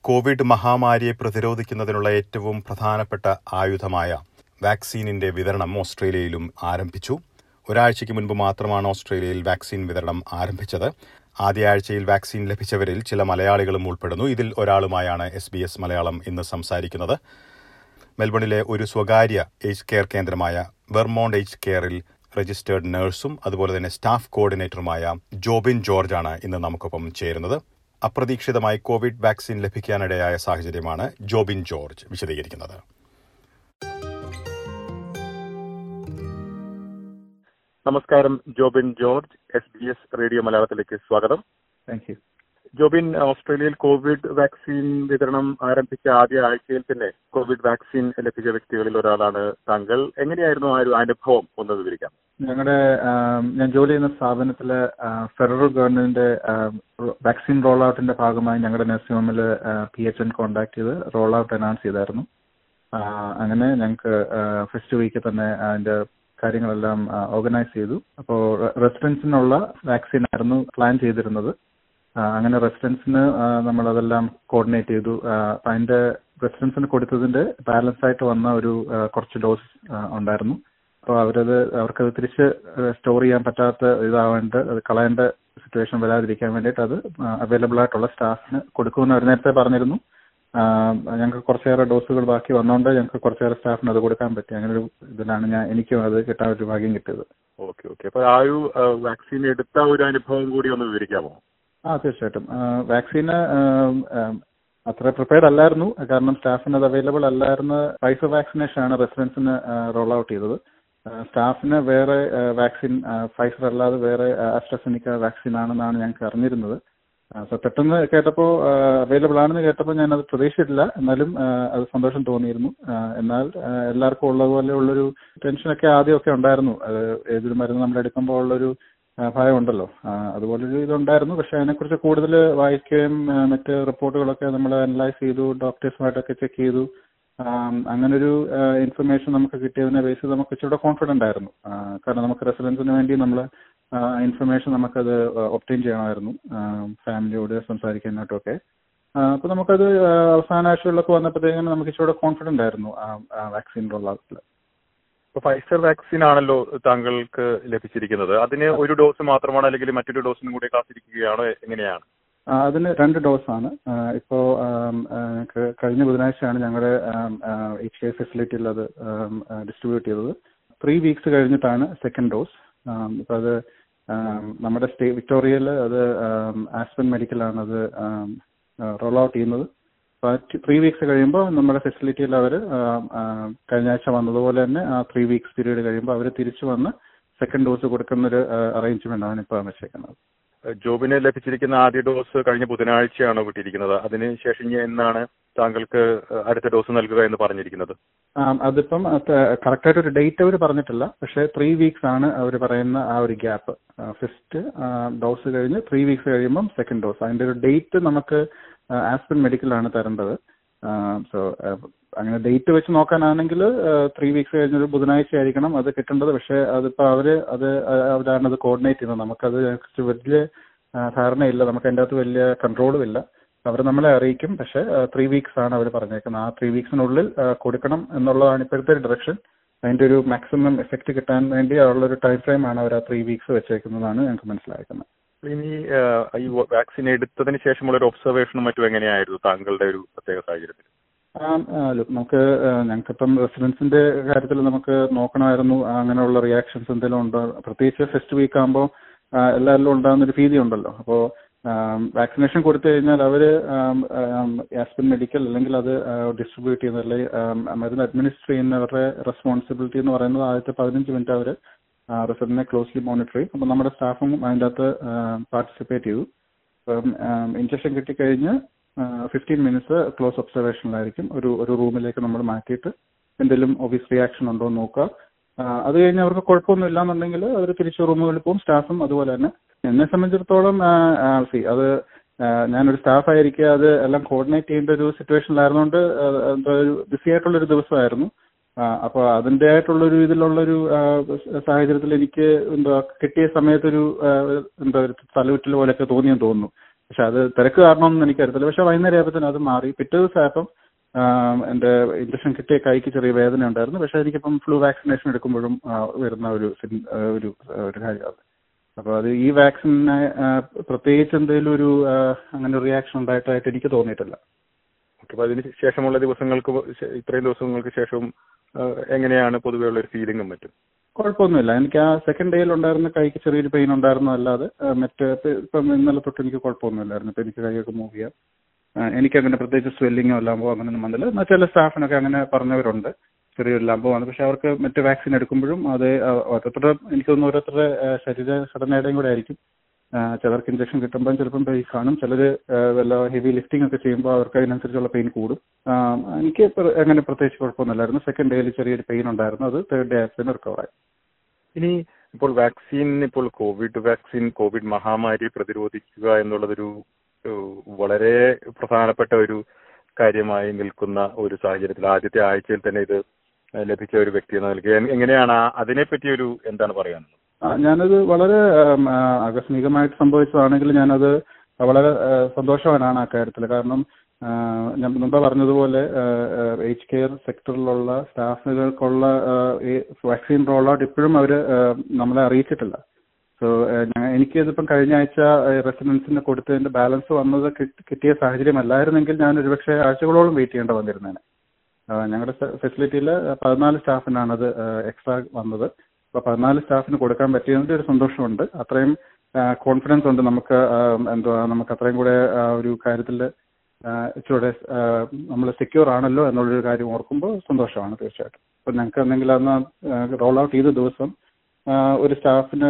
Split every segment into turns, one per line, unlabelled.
Covid മഹാമാരിയെ പ്രതിരോധിക്കുന്നതിനുള്ള ഏറ്റവും പ്രധാനപ്പെട്ട ആയുധമായ വാക്സിനിന്റെ വിതരണം ഓസ്ട്രേലിയയിലും ആരംഭിച്ചു ഒരാഴ്ചയ്ക്ക് മുൻപ് മാത്രമാണ് ഓസ്ട്രേലിയയിൽ വാക്സിൻ വിതരണം ആരംഭിച്ചത് ആദ്യ ആഴ്ചയിൽ വാക്സിൻ ലഭിച്ചവരിൽ ചില മലയാളികളും ഉൾപ്പെടുന്നു ഇതിൽ ഒരാളുമായാണ് എസ് ബി എസ് മലയാളം ഇന്ന് സംസാരിക്കുന്നത് മെൽബണിലെ ഒരു സ്വകാര്യ ഏജ് കെയർ കേന്ദ്രമായ വെർമോണ്ട് ഏജ് കെയറിൽ രജിസ്റ്റേർഡ് നഴ്സും അതുപോലെ തന്നെ സ്റ്റാഫ് കോർഡിനേറ്ററുമായ ജോബിൻ ജോർജാണ് ഇന്ന് നമുക്കൊപ്പം ചേരുന്നത് അപ്രതീക്ഷിതമായി കോവിഡ് വാക്സിൻ ലഭിക്കാനിടയായ സാഹചര്യമാണ് ജോബിൻ ജോർജ് വിശദീകരിക്കുന്നത്
നമസ്കാരം Jobin George S B S radio മലയാളത്തിലേക്ക് സ്വാഗതം
താങ്ക് യു
ജോബിൻ ഓസ്ട്രേലിയയിൽ കോവിഡ് വാക്സിൻ വിതരണം ആരംഭിച്ച ആദ്യ ആഴ്ചയിൽ തന്നെ കോവിഡ് വാക്സിൻ ലഭിച്ച വ്യക്തികളിൽ ഒരാളാണ് താങ്കൾ എങ്ങനെയായിരുന്നു ആ ഒരു അനുഭവം ഒന്ന് വിവരിക്കാം
ഞങ്ങളുടെ ഞാൻ ജോലി ചെയ്യുന്ന സ്ഥാപനത്തില് ഫെഡറൽ ഗവൺമെന്റിന്റെ വാക്സിൻ റോൾ ഔട്ടിന്റെ ഭാഗമായി ഞങ്ങളുടെ നഴ്സിംഗ് ഹോമിൽ പി എച്ച് എൻ കോൺടാക്ട് ചെയ്ത് റോൾ ഔട്ട് അനൗൺസ് ചെയ്തായിരുന്നു ആ, അങ്ങനെ ഞങ്ങൾക്ക് ഫസ്റ്റ് വീക്ക് തന്നെ അതിന്റെ കാര്യങ്ങളെല്ലാം ഓർഗനൈസ് ചെയ്തു അപ്പോൾ റെസിഡൻസിനുള്ള വാക്സിൻ ആയിരുന്നു പ്ലാൻ ചെയ്തിരുന്നത് ആ, അങ്ങനെ റെസിഡൻസിന് നമ്മളതെല്ലാം കോർഡിനേറ്റ് ചെയ്തു ആ, അപ്പൊ അതിന്റെ റെസിഡൻസിന് കൊടുത്തതിന്റെ ബാലൻസ് ആയിട്ട് വന്ന ഒരു ആ, കുറച്ച് ഡോസ് ഉണ്ടായിരുന്നു അപ്പോൾ അവരത് അവർക്കത് തിരിച്ച് സ്റ്റോർ ചെയ്യാൻ പറ്റാത്ത ഇതാവേണ്ട അത് കളയേണ്ട സിറ്റുവേഷൻ വരാതിരിക്കാൻ വേണ്ടിയിട്ട് അത് അവൈലബിൾ ആയിട്ടുള്ള സ്റ്റാഫിന് കൊടുക്കുമെന്ന് അവർ നേരത്തെ പറഞ്ഞിരുന്നു ആ, ഞങ്ങൾക്ക് കുറച്ചേറെ ഡോസുകൾ ബാക്കി വന്നുകൊണ്ട് ഞങ്ങൾക്ക് കുറച്ചേറെ സ്റ്റാഫിന് അത് കൊടുക്കാൻ പറ്റി അങ്ങനെ ഒരു ഇതിലാണ് ഞാൻ എനിക്കും അത് കിട്ടാൻ ഒരു ഭാഗ്യം കിട്ടിയത്
ഓക്കെ ഓക്കെ അപ്പൊ ആ ഒരു വാക്സിൻ എടുത്ത ഒരു അനുഭവം കൂടി ഒന്ന് വിവരിക്കാമോ
ആ തീർച്ചയായിട്ടും വാക്സിന് അത്ര പ്രിപ്പയർഡ് അല്ലായിരുന്നു കാരണം സ്റ്റാഫിന് അത് അവൈലബിൾ അല്ലായിരുന്ന പൈസ വാക്സിനേഷൻ ആണ് റെസിഡൻസിന് റോൾ ഔട്ട് ചെയ്തത് സ്റ്റാഫിന് വേറെ വാക്സിൻ ഫൈസർ അല്ലാതെ വേറെ ആസ്ട്രസെനിക്ക വാക്സിൻ ആണെന്നാണ് ഞങ്ങൾക്ക് അറിഞ്ഞിരുന്നത് സോ പെട്ടെന്ന് കേട്ടപ്പോൾ അവൈലബിൾ ആണെന്ന് കേട്ടപ്പോൾ ഞാൻ അത് പ്രതീക്ഷിച്ചിട്ടില്ല എന്നാലും ആ, അത് സന്തോഷം തോന്നിയിരുന്നു ആ, എന്നാൽ ആ, എല്ലാവർക്കും ഉള്ളതുപോലെ ഉള്ളൊരു ടെൻഷനൊക്കെ ആദ്യമൊക്കെ ഉണ്ടായിരുന്നു അത് ഏതൊരു മരുന്ന് നമ്മൾ എടുക്കുമ്പോൾ ഉള്ളൊരു ആ, ഭയമുണ്ടല്ലോ ആ, അതുപോലൊരു ഇതുണ്ടായിരുന്നു പക്ഷെ അതിനെക്കുറിച്ച് കൂടുതൽ വായിക്കുകയും ആ, മറ്റ് റിപ്പോർട്ടുകളൊക്കെ നമ്മൾ അനലൈസ് ചെയ്തു ഡോക്ടേഴ്സുമായിട്ടൊക്കെ ചെക്ക് ചെയ്തു ആം, അങ്ങനൊരു ഇൻഫർമേഷൻ നമുക്ക് കിട്ടിയതിനെ ബേസ് ചെയ്ത് നമുക്ക് ഇച്ചിരി കോൺഫിഡന്റ് ആയിരുന്നു ആ, കാരണം നമുക്ക് റെസിഡൻസിന് വേണ്ടി നമ്മൾ ഇൻഫർമേഷൻ നമുക്കത് ഒപ്റ്റെയിൻ ചെയ്യണമായിരുന്നു ഫാമിലിയോട് സംസാരിക്കാനായിട്ടും ഒക്കെ അപ്പൊ നമുക്കത് ആ, അവസാന ആഴ്ചകളിലൊക്കെ വന്നപ്പോഴത്തേക്കും നമുക്ക് ഇച്ചിരി കോൺഫിഡന്റ് ആയിരുന്നു ആ വാക്സിൻ റോൾ
ഇപ്പൊ ഫൈസർ വാക്സിൻ ആണല്ലോ താങ്കൾക്ക് ലഭിച്ചിരിക്കുന്നത് അതിന് ഒരു ഡോസ് മാത്രമാണോ അല്ലെങ്കിൽ മറ്റൊരു ഡോസിനും കൂടി കാത്തിരിക്കുകയാണോ എങ്ങനെയാണ്
ആ, അതിന് രണ്ട് ഡോസാണ് ഇപ്പോൾ ഞങ്ങൾക്ക് കഴിഞ്ഞ ബുധനാഴ്ചയാണ് ഞങ്ങളുടെ എച്ച് കെ ഫെസിലിറ്റിയിൽ അത് ഡിസ്ട്രിബ്യൂട്ട് ചെയ്തത് ത്രീ വീക്സ് കഴിഞ്ഞിട്ടാണ് സെക്കൻഡ് ഡോസ് ഇപ്പം അത് ആം, നമ്മുടെ സ്റ്റേ വിക്ടോറിയയിൽ അത് ആസ്പൻ മെഡിക്കലാണ് അത് റോൾ ഔട്ട് ചെയ്യുന്നത് ത്രീ വീക്സ് കഴിയുമ്പോൾ നമ്മുടെ ഫെസിലിറ്റിയിൽ അവർ കഴിഞ്ഞ ആഴ്ച വന്നതുപോലെ തന്നെ ആ ത്രീ വീക്സ് പീരീഡ് കഴിയുമ്പോൾ അവർ തിരിച്ചു വന്ന് സെക്കൻഡ് ഡോസ് കൊടുക്കുന്നൊരു അറേഞ്ച്മെന്റ് ആണ് ഇപ്പോൾ വെച്ചേക്കുന്നത്
ജോബിന് ലഭിച്ചിരിക്കുന്ന ആദ്യ ഡോസ് കഴിഞ്ഞ ബുധനാഴ്ചയാണോ കിട്ടിയിരിക്കുന്നത് അതിനുശേഷം ഇനി എന്നാണ് താങ്കൾക്ക് അടുത്ത ഡോസ് നൽകുക എന്ന് പറഞ്ഞിരിക്കുന്നത്
ആ, അതിപ്പം കറക്റ്റ് ആയിട്ട് ഒരു ഡേറ്റ് അവർ പറഞ്ഞിട്ടില്ല പക്ഷെ ത്രീ വീക്സ് ആണ് അവർ പറയുന്ന ആ ഒരു ഗ്യാപ്പ് ഫസ്റ്റ് ഡോസ് കഴിഞ്ഞ് ത്രീ വീക്സ് കഴിയുമ്പം സെക്കൻഡ് ഡോസ് അതിന്റെ ഒരു ഡേറ്റ് നമുക്ക് ആസ്പിൻ മെഡിക്കലാണ് തരേണ്ടത് സോ അങ്ങനെ ഡേറ്റ് വെച്ച് നോക്കാനാണെങ്കിൽ ത്രീ വീക്സ് കഴിഞ്ഞൊരു ബുധനാഴ്ച ആയിരിക്കണം അത് കിട്ടേണ്ടത് പക്ഷെ അതിപ്പോ അവര് അത് അവരാണ് അത് കോർഡിനേറ്റ് ചെയ്യുന്നത് നമുക്കത് കുറിച്ച് വലിയ ആ, ധാരണയില്ല നമുക്ക് അതിൻ്റെ അകത്ത് വലിയ കൺട്രോളും ഇല്ല അവർ നമ്മളെ അറിയിക്കും പക്ഷെ ത്രീ വീക്സ് ആണ് അവർ പറഞ്ഞേക്കുന്നത് ആ ത്രീ വീക്സിനുള്ളിൽ കൊടുക്കണം എന്നുള്ളതാണ് ഇപ്പോഴത്തെ ഡയറക്ഷൻ അതിന്റെ ഒരു മാക്സിമം എഫക്ട് കിട്ടാൻ വേണ്ടി ഉള്ള ഒരു ടൈം ഫ്രെയിം ആണ് അവർ ആ ത്രീ വീക്സ് വെച്ചേക്കുന്നതാണ് ഞങ്ങൾക്ക് മനസ്സിലാക്കുന്നത്
ഇനി ആ, ഈ വാക്സിൻ എടുത്തതിന് ശേഷമുള്ള ഒരു ഒബ്സർവേഷനും മറ്റും എങ്ങനെയായിരുന്നു താങ്കളുടെ ഒരു പ്രത്യേക സാഹചര്യത്തിൽ
ആ, ആ, look, നമുക്ക് ആ, ഞങ്ങൾക്കിപ്പം റെസിഡൻസിന്റെ കാര്യത്തിൽ നമുക്ക് നോക്കണമായിരുന്നു ആ, അങ്ങനെയുള്ള റിയാക്ഷൻസ് എന്തെങ്കിലും ഉണ്ടോ പ്രത്യേകിച്ച് ഫസ്റ്റ് വീക്ക് ആകുമ്പോൾ എല്ലാവരിലും ഉണ്ടാകുന്ന ഒരു ഭീതി ഉണ്ടല്ലോ അപ്പോൾ വാക്സിനേഷൻ കൊടുത്തു കഴിഞ്ഞാൽ അവര് ആസ്പിൻ മെഡിക്കൽ അല്ലെങ്കിൽ അത് ഡിസ്ട്രിബ്യൂട്ട് ചെയ്യുന്ന അല്ലെങ്കിൽ ആം, മരുന്ന് അഡ്മിനിസ്റ്റർ ചെയ്യുന്നവരുടെ റെസ്പോൺസിബിലിറ്റി എന്ന് പറയുന്നത് ആദ്യത്തെ പതിനഞ്ച് മിനിറ്റ് അവർ റിസൾട്ടിനെ ക്ലോസ്ലി മോണിറ്റർ ചെയ്യും അപ്പം നമ്മുടെ സ്റ്റാഫും അതിൻ്റെ അകത്ത് പാർട്ടിസിപ്പേറ്റ് ചെയ്തു അപ്പം ഇഞ്ചക്ഷൻ കിട്ടിക്കഴിഞ്ഞ് ഫിഫ്റ്റീൻ മിനിറ്റ്സ് ക്ലോസ് ഒബ്സർവേഷനിലായിരിക്കും ഒരു ഒരു റൂമിലേക്ക് നമ്മൾ മാറ്റിയിട്ട് എന്തെങ്കിലും ഒബിയസ് റിയാക്ഷൻ ഉണ്ടോ എന്ന് നോക്കുക ആ, അത് കഴിഞ്ഞ് അവർക്ക് കുഴപ്പമൊന്നും ഇല്ലാന്നുണ്ടെങ്കിൽ അവർ തിരിച്ച് റൂമുകളിൽ പോകും സ്റ്റാഫും അതുപോലെ തന്നെ എന്നെ സംബന്ധിച്ചിടത്തോളം സി അത് ആ, ഞാനൊരു സ്റ്റാഫ് ആയിരിക്കുക അത് എല്ലാം കോർഡിനേറ്റ് ചെയ്യേണ്ട ഒരു സിറ്റുവേഷനിലായിരുന്നുകൊണ്ട് എന്താ ഒരു ബിസി ആയിട്ടുള്ള ഒരു ദിവസമായിരുന്നു അപ്പോൾ അതിൻ്റെ ആയിട്ടുള്ളൊരു ഇതിലുള്ളൊരു ആ, സാഹചര്യത്തിൽ എനിക്ക് എന്താ കിട്ടിയ സമയത്തൊരു ആ, എന്താ ഒരു തലവിറ്റൽ പോലെയൊക്കെ തോന്നിയെന്ന് തോന്നുന്നു പക്ഷെ അത് തിരക്ക് കാരണമൊന്നും എനിക്കറിയത്തില്ല പക്ഷെ വൈകുന്നേരം ആയപ്പോൾ അത് മാറി പിറ്റേ ദിവസം ആയപ്പം ആം, എന്റെ ഇഞ്ചക്ഷൻ കിട്ടിയ കൈക്ക് ചെറിയ വേദന ഉണ്ടായിരുന്നു പക്ഷെ എനിക്കിപ്പം ഫ്ലൂ വാക്സിനേഷൻ എടുക്കുമ്പോഴും ആ, വരുന്ന ഒരു സിം- ആ, ഒരു ആ, ഒരു കാര്യമാണ് അപ്പൊ അത് ഈ വാക്സിനെ ആ, പ്രത്യേകിച്ച് എന്തെങ്കിലും ഒരു ആ, അങ്ങനെ റിയാക്ഷൻ ഉണ്ടായിട്ടായിട്ട് എനിക്ക് തോന്നിയിട്ടില്ല
അപ്പൊ അതിന് ശേഷമുള്ള ദിവസങ്ങൾക്ക് ശേ- ഇത്രയും ദിവസങ്ങൾക്ക് ശേഷവും ആ, എങ്ങനെയാണ് പൊതുവെയുള്ള ഒരു ഫീലിംഗും മറ്റും
കുഴപ്പമൊന്നുമില്ല എനിക്ക് ആ സെക്കൻഡ് ഡേയിൽ ഉണ്ടായിരുന്ന കൈക്ക് ചെറിയൊരു പെയിൻ ഉണ്ടായിരുന്നു അല്ലാതെ ആ, മറ്റ് ഇപ്പൊ- ഇപ്പം ഇന്നലെ തൊട്ട് എനിക്ക് കുഴപ്പമൊന്നുമില്ലായിരുന്നു ഇപ്പൊ എനിക്ക് കൈയൊക്കെ മൂവ് ചെയ്യാം ആ, എനിക്കങ്ങനെ പ്രത്യേകിച്ച് സ്വെല്ലിങ്ങോ ലാമ്പോ അങ്ങനെയൊന്നും വന്നില്ല എന്നാൽ ചില സ്റ്റാഫിനൊക്കെ അങ്ങനെ പറഞ്ഞവരുണ്ട് ചെറിയൊരു ലാമ്പോ വന്നു പക്ഷെ അവർക്ക് മറ്റ് വാക്സിൻ എടുക്കുമ്പോഴും അത് ആ, ഓരോരുത്തരുടെ എനിക്ക് തോന്നുന്നു ഓരോരുത്തരുടെ ആ, ശരീരഘടനയുടെയും കൂടെ ആയിരിക്കും ആ, ചിലർക്ക് ഇഞ്ചക്ഷൻ കിട്ടുമ്പോൾ ചിലപ്പം പെയിൻ കാണും ചിലർ വല്ല ഹെവി ലിഫ്റ്റിംഗ് ഒക്കെ ചെയ്യുമ്പോൾ അവർക്ക് അതിനനുസരിച്ചുള്ള പെയിൻ കൂടും ആ, എനിക്ക് പ്ര- അങ്ങനെ പ്രത്യേകിച്ച് കുഴപ്പമൊന്നുമില്ലായിരുന്നു സെക്കൻഡ് ഡേയിൽ ചെറിയൊരു പെയിൻ ഉണ്ടായിരുന്നു അത് തേർഡ് ഡേ ആയപ്പോഴത്തേന് റിക്കവറായി
ഇനി ഇപ്പോൾ വാക്സിൻ ഇപ്പോൾ കോവിഡ് വാക്സിൻ കോവിഡ് മഹാമാരി പ്രതിരോധിക്കുക എന്നുള്ളതൊരു ഏഹ്, വളരെ പ്രധാനപ്പെട്ട ഒരു കാര്യമായി നിൽക്കുന്ന ഒരു സാഹചര്യത്തിൽ ആദ്യത്തെ ആഴ്ചയിൽ തന്നെ ഇത് ലഭിച്ച ഒരു വ്യക്തി എന്ന നിലയ്ക്ക് എ- എങ്ങനെയാണ് ആ- അതിനെപ്പറ്റി ഒരു എന്താണ് പറയാനുള്ളത്
ആ, ഞാനത് വളരെ ആം, ആ, ആകസ്മികമായിട്ട് സംഭവിച്ചതാണെങ്കിൽ ഞാനത് വളരെ ആ, സന്തോഷവാനാണ് ആ കാര്യത്തിൽ കാരണം ആ, ഞാൻ മുമ്പ് പറഞ്ഞതുപോലെ എയ്ച്ച് കെയർ സെക്ടറിലുള്ള സ്റ്റാഫുകൾക്കുള്ള ആ, ഈ വാക്സിൻ റോൾ ഔട്ട് ഇപ്പോഴും അവർ നമ്മളെ അറിയിച്ചിട്ടില്ല സോ എനിക്ക് ഇതിപ്പം കഴിഞ്ഞ ആഴ്ച റെസിഡൻസിന് കൊടുത്തതിന്റെ ബാലൻസ് വന്നത് കിട്ടി- കിട്ടിയ സാഹചര്യം അല്ലായിരുന്നെങ്കിൽ ഞാൻ ഒരുപക്ഷെ ആഴ്ചകളോളം വെയിറ്റ് ചെയ്യേണ്ട വന്നിരുന്നേനെ ആ, ഞങ്ങളുടെ ഫെസിലിറ്റിയിൽ പതിനാല് സ്റ്റാഫിനാണ് അത് എക്സ്ട്രാ വന്നത് അപ്പൊ പതിനാല് സ്റ്റാഫിന് കൊടുക്കാൻ പറ്റിയതിന്റെ ഒരു സന്തോഷമുണ്ട് അത്രയും കോൺഫിഡൻസ് ഉണ്ട് നമുക്ക് ആ, എന്തുവാ നമുക്ക് അത്രയും കൂടെ ആ, ഒരു കാര്യത്തിൽ ഇച്ചിരൂടെ നമ്മൾ സെക്യൂർ ആണല്ലോ എന്നുള്ളൊരു കാര്യം ഓർക്കുമ്പോൾ സന്തോഷമാണ് തീർച്ചയായിട്ടും അപ്പൊ ഞങ്ങൾക്ക് എന്തെങ്കിലും അന്ന് റോൾ ഔട്ട് ചെയ്ത ദിവസം ആ, ഒരു സ്റ്റാഫിന്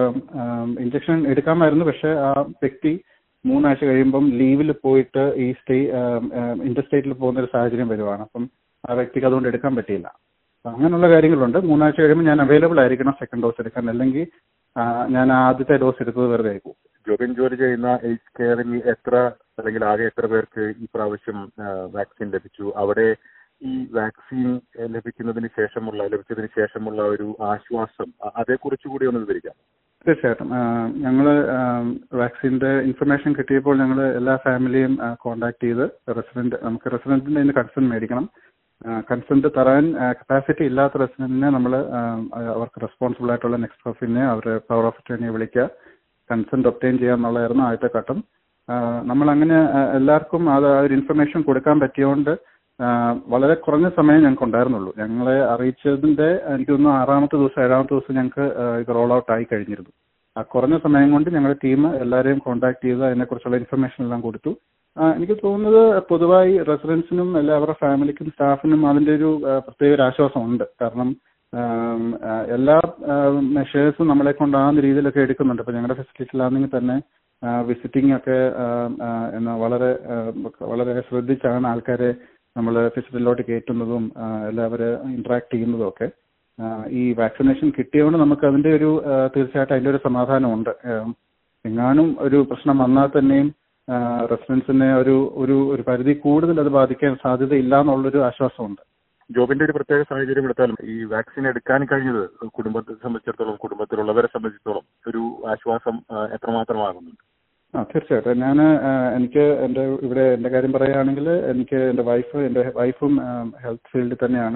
ഇഞ്ചക്ഷൻ എടുക്കാമായിരുന്നു പക്ഷെ ആ വ്യക്തി മൂന്നാഴ്ച കഴിയുമ്പം ലീവിൽ പോയിട്ട് ഈ സ്റ്റേ ഇന്റർസ്റ്റേറ്റിൽ പോകുന്ന ഒരു സാഹചര്യം വരുവാണ് അപ്പം ആ വ്യക്തിക്ക് അതുകൊണ്ട് എടുക്കാൻ പറ്റിയില്ല അപ്പൊ അങ്ങനെയുള്ള കാര്യങ്ങളുണ്ട് മൂന്നാഴ്ച കഴിയുമ്പോൾ ഞാൻ അവൈലബിൾ ആയിരിക്കണം സെക്കൻഡ് ഡോസ് എടുക്കാൻ അല്ലെങ്കിൽ ആ, ഞാൻ ആദ്യത്തെ ഡോസ് എടുത്തത് വെറുതെ ആയിപ്പോകും
ജോബിൻ ജോലി ചെയ്യുന്ന എയ്റ്റ് കെയറിൽ എത്ര അല്ലെങ്കിൽ ആകെ എത്ര പേർക്ക് ഈ പ്രാവശ്യം വാക്സിൻ ലഭിച്ചു അവിടെ ഈ വാക്സിൻ ഏഹ്, ലഭിക്കുന്നതിന് ശേഷമുള്ള ലഭിച്ചതിന് ശേഷമുള്ള ഒരു ആശ്വാസം അ- അതേക്കുറിച്ച് കൂടി ഒന്ന് വിവരിക്കാം
തീർച്ചയായിട്ടും ഞങ്ങൾ വാക്സിന്റെ ഇൻഫർമേഷൻ കിട്ടിയപ്പോൾ ഞങ്ങൾ എല്ലാ ഫാമിലിയും കോൺടാക്ട് ചെയ്ത് റെസിഡന്റ് നമുക്ക് റെസിഡന്റിന്റെ അതിന് കൺസേൺ മേടിക്കണം കൺസെന്റ് തരാൻ കപ്പാസിറ്റി ഇല്ലാത്ത റെസിഡന്റിനെ നമ്മൾ അവർക്ക് റെസ്പോൺസിബിൾ ആയിട്ടുള്ള നെക്സ്റ്റ് ഓഫിനെ അവർ പവർ ഓഫ് അറ്റേണിയെ വിളിക്കുക കൺസെന്റ് ഒപ്റ്റെയിൻ ചെയ്യുക എന്നുള്ളതായിരുന്നു ആദ്യത്തെ ഘട്ടം നമ്മൾ അങ്ങനെ എല്ലാവർക്കും അത് ആ ഒരു ഇൻഫർമേഷൻ കൊടുക്കാൻ പറ്റിയോണ്ട് ആ, വളരെ കുറഞ്ഞ സമയം ഞങ്ങൾക്ക് ഉണ്ടായിരുന്നുള്ളൂ ഞങ്ങളെ അറിയിച്ചതിന്റെ എനിക്ക് തോന്നുന്നു ആറാമത്തെ ദിവസം ഏഴാമത്തെ ദിവസം ഞങ്ങൾക്ക് ആ, ഇത് റോൾ ഔട്ട് ആയി കഴിഞ്ഞിരുന്നു ആ കുറഞ്ഞ സമയം കൊണ്ട് ഞങ്ങളുടെ ടീം എല്ലാവരെയും കോൺടാക്ട് ചെയ്ത് അതിനെക്കുറിച്ചുള്ള ഇൻഫർമേഷൻ എല്ലാം കൊടുത്തു ആ, എനിക്ക് തോന്നുന്നത് പൊതുവായി റെസിഡൻസിനും എല്ലാ അവരുടെ ഫാമിലിക്കും സ്റ്റാഫിനും അതിന്റെ ഒരു ആ, പ്രത്യേക ഒരു ആശ്വാസമുണ്ട് കാരണം ആം, ആ, എല്ലാ മെഷേഴ്സും നമ്മളെ കൊണ്ടാകുന്ന രീതിയിലൊക്കെ എടുക്കുന്നുണ്ട് ഇപ്പൊ ഞങ്ങളുടെ ഫെസിലിറ്റിയിലാണെങ്കിൽ തന്നെ വിസിറ്റിംഗ് ഒക്കെ ആ, ആ, എന്നാ വളരെ ആ, വളരെ ശ്രദ്ധിച്ചാണ് ആൾക്കാരെ നമ്മൾ ഫെസിലിറ്റിയിലോട്ട് കയറ്റുന്നതും ആ, എല്ലാവരും ഇന്ററാക്ട് ചെയ്യുന്നതും ഒക്കെ ആ, ഈ വാക്സിനേഷൻ കിട്ടിയതുകൊണ്ട് നമുക്ക് അതിന്റെ ഒരു ആ, തീർച്ചയായിട്ടും അതിന്റെ ഒരു സമാധാനമുണ്ട് ആ, എങ്ങാനും ഒരു പ്രശ്നം വന്നാൽ തന്നെയും റെസിഡൻസിനെ ഒരു ഒരു ഒരു പരിധി കൂടുതൽ അത് ബാധിക്കാൻ സാധ്യതയില്ല എന്നുള്ളൊരു ആശ്വാസമുണ്ട്
ജോബിന്റെ ഒരു പ്രത്യേക സാഹചര്യം എടുത്താലും ഈ വാക്സിൻ എടുക്കാൻ കഴിഞ്ഞത് കുടുംബത്തെ സംബന്ധിച്ചിടത്തോളം കുടുംബത്തിലുള്ളവരെ സംബന്ധിച്ചിടത്തോളം ഒരു ആശ്വാസം ആ, എത്രമാത്രമാകുന്നുണ്ട്
ആ തീർച്ചയായിട്ടും ഞാൻ എനിക്ക് എൻ്റെ ഇവിടെ എൻ്റെ കാര്യം പറയുകയാണെങ്കിൽ എനിക്ക് എൻ്റെ വൈഫ് എൻ്റെ വൈഫും ഹെൽത്ത് ഫീൽഡിൽ തന്നെയാണ്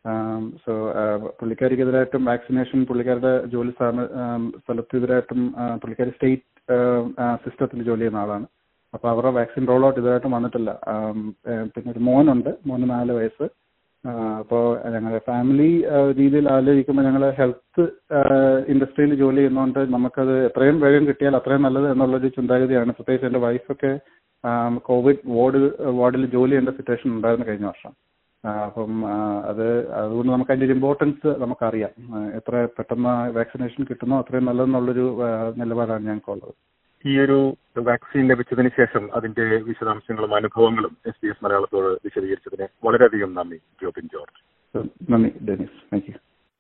സോ പുള്ളിക്കാരിക്കെതിരായിട്ടും വാക്സിനേഷൻ പുള്ളിക്കാരുടെ ജോലി സ്ഥാന ആം, സ്ഥലത്തിനെതിരായിട്ടും ആ, പുള്ളിക്കാരി സ്റ്റേറ്റ് സിസ്റ്റത്തിൽ ജോലി ചെയ്യുന്ന ആളാണ് അപ്പൊ അവരുടെ വാക്സിൻ റോൾ ഔട്ട് ഇതുവരായിട്ടും വന്നിട്ടില്ല ആം, ഏ, പിന്നെ ഒരു മോനുണ്ട് മോന് നാല് വയസ്സ് അപ്പോൾ ഞങ്ങളുടെ ഫാമിലി രീതിയിൽ ആലോചിക്കുമ്പോൾ ഞങ്ങൾ ഹെൽത്ത് ഇൻഡസ്ട്രിയിൽ ജോലി ചെയ്യുന്നതുകൊണ്ട് നമുക്കത് എത്രയും വേഗം കിട്ടിയാൽ അത്രയും നല്ലത് എന്നുള്ളൊരു ചിന്താഗതിയാണ് പ്രത്യേകിച്ച് എൻ്റെ വൈഫൊക്കെ കോവിഡ് വാർഡ് വാർഡിൽ ജോലി ചെയ്യേണ്ട സിറ്റുവേഷൻ ഉണ്ടായിരുന്നു കഴിഞ്ഞ വർഷം ആ, അപ്പം ആ, അത് അതുകൊണ്ട് നമുക്ക് അതിന്റെ ഒരു ഇമ്പോർട്ടൻസ് നമുക്കറിയാം ആ, എത്ര പെട്ടെന്ന് വാക്സിനേഷൻ കിട്ടുന്നോ അത്രയും നല്ലതെന്നുള്ളൊരു ആ, നിലപാടാണ് ഞങ്ങൾക്കുള്ളത്
ഈ ഒരു വാക്സിൻ ലഭിച്ചതിന് ശേഷം അതിന്റെ വിശദാംശങ്ങളും അനുഭവങ്ങളും എസ് ബി എസ് മലയാളത്തോട് വിശദീകരിച്ചതിന് വളരെയധികം നന്ദി ജോബിൻ ജോർജ്
So, നന്ദി ഡെനിസ് താങ്ക് യു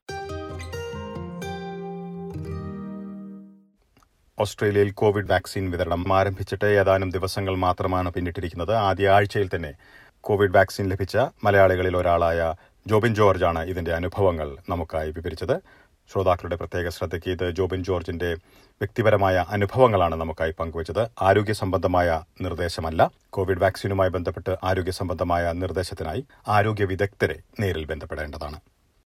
ഓസ്ട്രേലിയയിൽ കോവിഡ് വാക്സിൻ വിതരണം ആരംഭിച്ചിട്ട് ഏതാനും ദിവസങ്ങൾ മാത്രമാണ് പിന്നിട്ടിരിക്കുന്നത് ആദ്യ ആഴ്ചയിൽ തന്നെ കോവിഡ് വാക്സിൻ ലഭിച്ച മലയാളികളിൽ ഒരാളായ ജോബിൻ ജോർജാണ് ഇതിന്റെ അനുഭവങ്ങൾ നമുക്കായി വിവരിച്ചത് ശ്രോതാക്കളുടെ പ്രത്യേക ശ്രദ്ധയ്ക്ക് ഇത് ജോബിൻ ജോർജിന്റെ വ്യക്തിപരമായ അനുഭവങ്ങളാണ് നമുക്കായി പങ്കുവച്ചത് ആരോഗ്യ സംബന്ധമായ നിർദ്ദേശമല്ല കോവിഡ് വാക്സിനുമായി ബന്ധപ്പെട്ട് ആരോഗ്യ സംബന്ധമായ നിർദ്ദേശത്തിനായി ആരോഗ്യ വിദഗ്ധരെ നേരിൽ ബന്ധപ്പെടേണ്ടതാണ്